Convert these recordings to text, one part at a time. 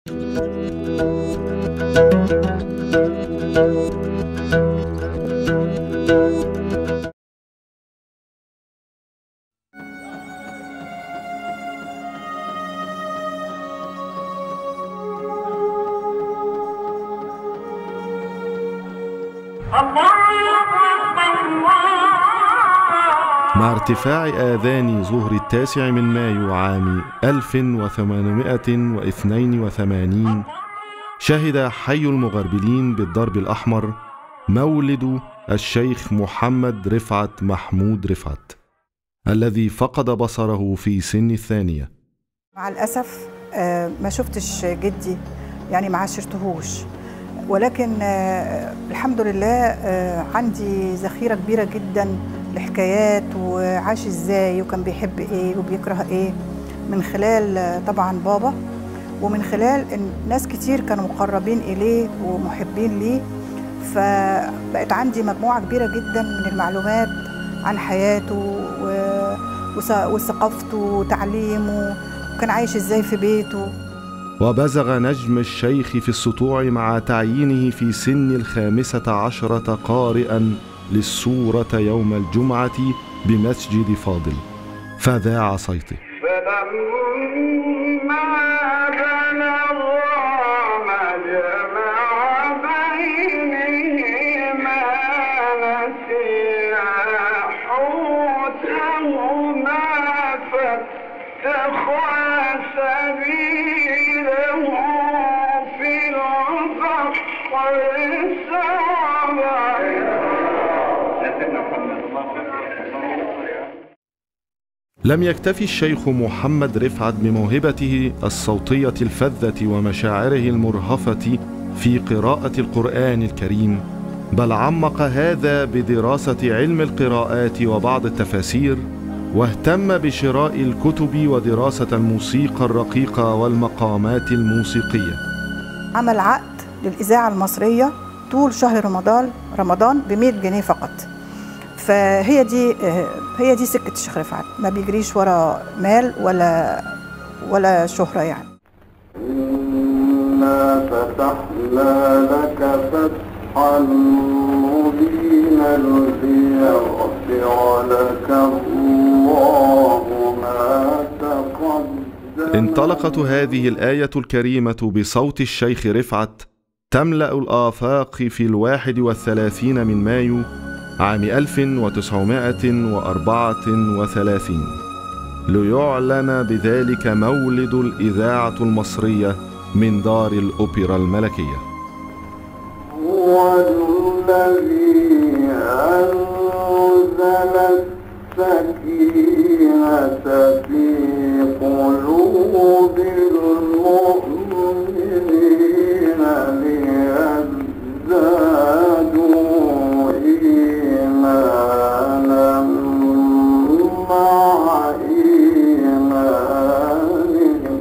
مع ارتفاع آذان ظهر التاسع من مايو عام 1882 شهد حي المغربلين بالضرب الأحمر مولد الشيخ محمد رفعت محمود رفعت الذي فقد بصره في سن الثانية مع الأسف آه، ما شفتش جدي يعني ما عاشرتهوش ولكن آه، الحمد لله آه، عندي ذخيرة كبيرة جدا لحكايات وعاش ازاي وكان بيحب ايه وبيكره ايه من خلال آه، طبعا بابا ومن خلال إن ناس كتير كانوا مقربين إليه ومحبين ليه فبقت عندي مجموعة كبيرة جدا من المعلومات عن حياته و- وث- وثقافته وتعليمه وكان عايش ازاي في بيته وبزغ نجم الشيخ في السطوع مع تعيينه في سن الخامسة عشرة قارئا للسورة يوم الجمعة بمسجد فاضل فذاع صيته فلما بلغ مجمع بينهما نسيا حوتهما فاتخذ سبيله في البحر سربا لم يكتفي الشيخ محمد رفعت بموهبته الصوتية الفذة ومشاعره المرهفة في قراءة القرآن الكريم بل عمق هذا بدراسة علم القراءات وبعض التفاسير واهتم بشراء الكتب ودراسة الموسيقى الرقيقة والمقامات الموسيقية عمل عقد للإذاعة المصرية طول شهر رمضان رمضان ب 100 جنيه فقط فهي دي آه، هي دي سكة الشيخ رفعت ما بيجريش ورا مال ولا ولا شهرة يعني إنا فتحنا لك فتحا مبينا ليغفر لك الله ما تقدم انطلقت هذه الآية الكريمة بصوت الشيخ رفعت تملأ الآفاق في الواحد والثلاثين من مايو عام 1934 ليعلن بذلك مولد الإذاعة المصرية من دار الأوبرا الملكية هو الذي أنزل السكينة في قلوب المؤمنين ليزدادوا إيمانا مع إيمانهم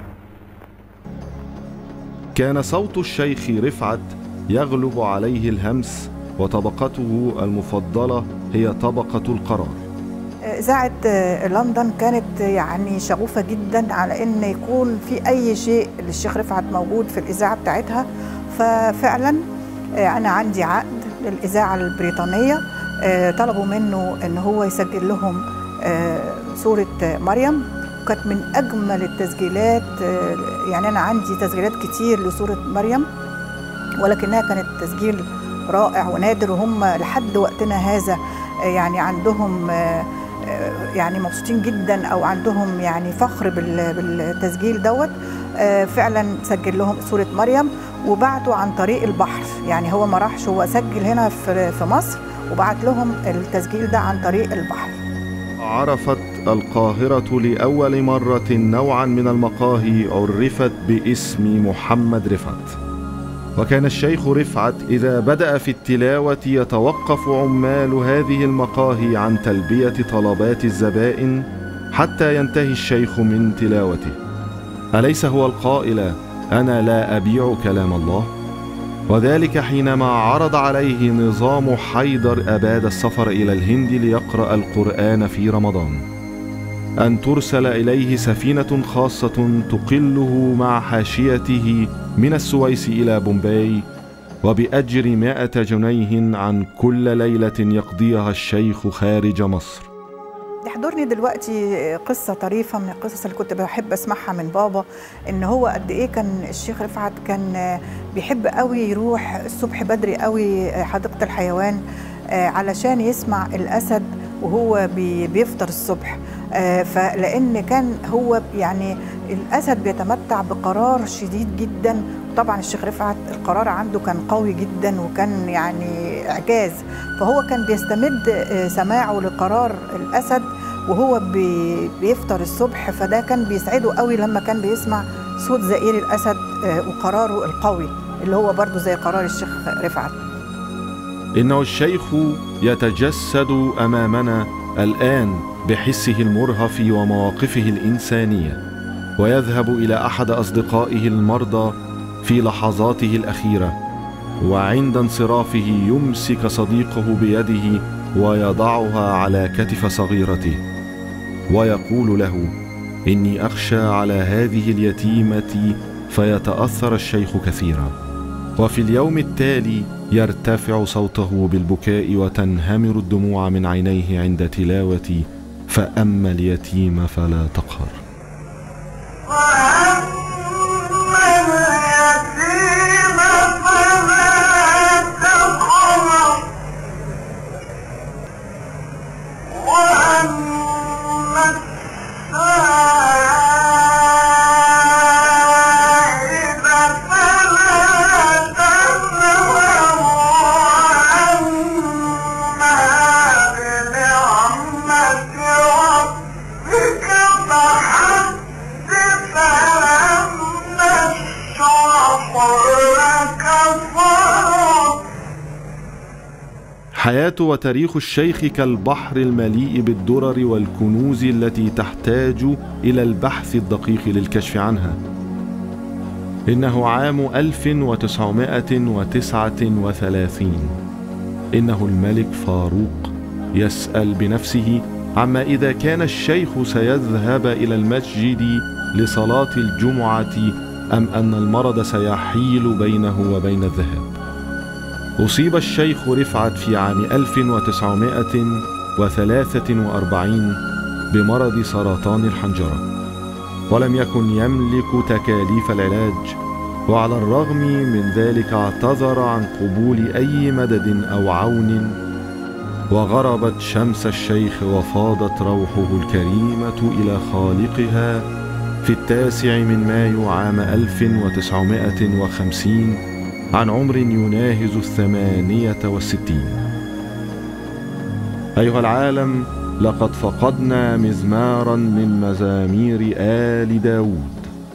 كان صوت الشيخ رفعت يغلب عليه الهمس وطبقته المفضلة هي طبقة القرار إذاعة آه، لندن كانت يعني شغوفة جدا على إن يكون في أي شيء للشيخ رفعت موجود في الإذاعة بتاعتها ففعلا آه، أنا عندي عقد للإذاعة البريطانية آه، طلبوا منه إن هو يسجل لهم آه، سورة آه، مريم وكانت من أجمل التسجيلات آه، يعني أنا عندي تسجيلات كتير لسورة مريم ولكنها كانت تسجيل رائع ونادر وهم لحد وقتنا هذا آه، يعني عندهم آه، آه، يعني مبسوطين جدا او عندهم يعني فخر بال- بالتسجيل دوت آه، فعلا سجل لهم سوره مريم وبعتوا عن طريق البحر يعني هو ما راحش هو سجل هنا في في مصر وبعت لهم التسجيل ده عن طريق البحر عرفت القاهرة لأول مرة نوعا من المقاهي عرفت باسم محمد رفعت وكان الشيخ رفعت إذا بدأ في التلاوة يتوقف عمال هذه المقاهي عن تلبية طلبات الزبائن حتى ينتهي الشيخ من تلاوته أليس هو القائل أنا لا أبيع كلام الله؟ وذلك حينما عرض عليه نظام حيدر أباد السفر إلى الهند ليقرأ القرآن في رمضان أن ترسل إليه سفينة خاصة تقله مع حاشيته من السويس إلى بومباي وبأجر مائة جنيه عن كل ليلة يقضيها الشيخ خارج مصر يحضرني دلوقتي قصة طريفة من القصص اللي كنت بحب أسمعها من بابا إن هو قد إيه كان الشيخ رفعت كان بيحب قوي يروح الصبح بدري قوي حديقة الحيوان علشان يسمع الأسد وهو بي- بيفطر الصبح آه، فلان كان هو يعني الاسد بيتمتع بقرار شديد جدا طبعا الشيخ رفعت القرار عنده كان قوي جدا وكان يعني اعجاز فهو كان بيستمد آه، سماعه لقرار الاسد وهو بي- بيفطر الصبح فده كان بيسعده قوي لما كان بيسمع صوت زئير الاسد آه، وقراره القوي اللي هو برضه زي قرار الشيخ رفعت إنه الشيخ يتجسد أمامنا الآن بحسه المرهف ومواقفه الإنسانية ويذهب إلى أحد أصدقائه المرضى في لحظاته الأخيرة وعند انصرافه يمسك صديقه بيده ويضعها على كتف صغيرته ويقول له إني أخشى على هذه اليتيمة فيتأثر الشيخ كثيرا وفي اليوم التالي يرتفع صوته بالبكاء وتنهمر الدموع من عينيه عند تلاوة فأما اليتيم فلا تقهر حياة وتاريخ الشيخ كالبحر المليء بالدرر والكنوز التي تحتاج إلى البحث الدقيق للكشف عنها إنه عام 1939 إنه الملك فاروق يسأل بنفسه عما إذا كان الشيخ سيذهب إلى المسجد لصلاة الجمعة أم أن المرض سيحيل بينه وبين الذهاب أصيب الشيخ رفعت في عام 1943 بمرض سرطان الحنجرة ولم يكن يملك تكاليف العلاج وعلى الرغم من ذلك اعتذر عن قبول أي مدد أو عون وغربت شمس الشيخ وفاضت روحه الكريمة إلى خالقها في التاسع من مايو عام 1950 عن عمر يناهز الثمانية والستين أيها العالم لقد فقدنا مزمارا من مزامير آل داود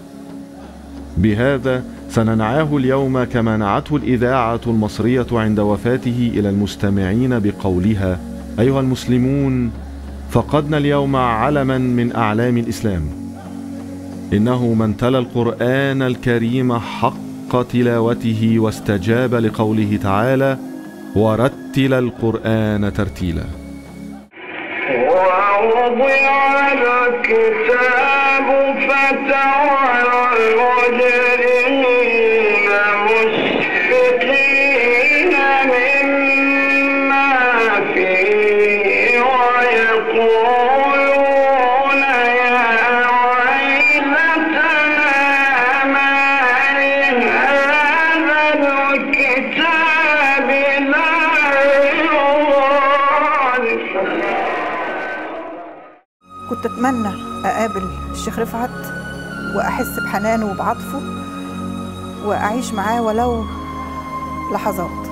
بهذا سننعاه اليوم كما نعته الإذاعة المصرية عند وفاته إلى المستمعين بقولها أيها المسلمون فقدنا اليوم علما من أعلام الإسلام إنه من تلا القرآن الكريم حق تلاوته واستجاب لقوله تعالى ورتل القرآن ترتيلا ووضع الكتاب فترى المجرمين مشفقين مما فيه ويقولون يا ويلتنا ما لهذا الكتاب لا يغادر كنت اتمنى اقابل الشيخ رفعت واحس بحنانه وبعطفه واعيش معاه ولو لحظات